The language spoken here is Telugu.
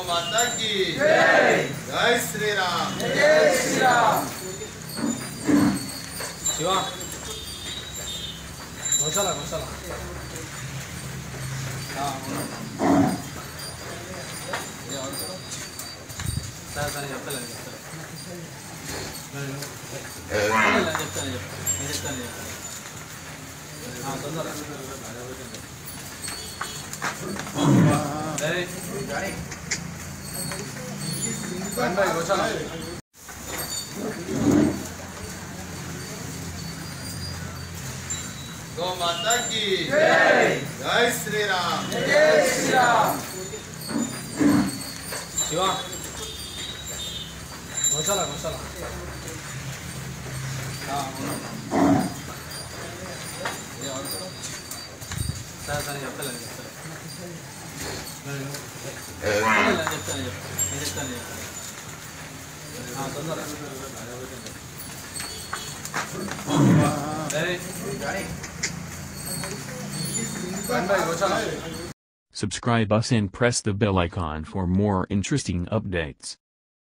గోమాత కి జై శ్రీరామ్ శివ గోశాల గోశాల సరే సరే చెప్తాను చెప్తాను చెప్తాను చెప్తాను నేను చెప్తాను చెప్తాను తొందర గోశాల గోమాత కి జై శ్రీరామ్ శివ గోశాల గోశాల సరే సరే చెప్తాను చెప్తాను చెప్తాను చెప్తాను నేను చెప్తాను చెప్తాను తొందర గోశాల Subscribe us and press the bell icon for more interesting updates.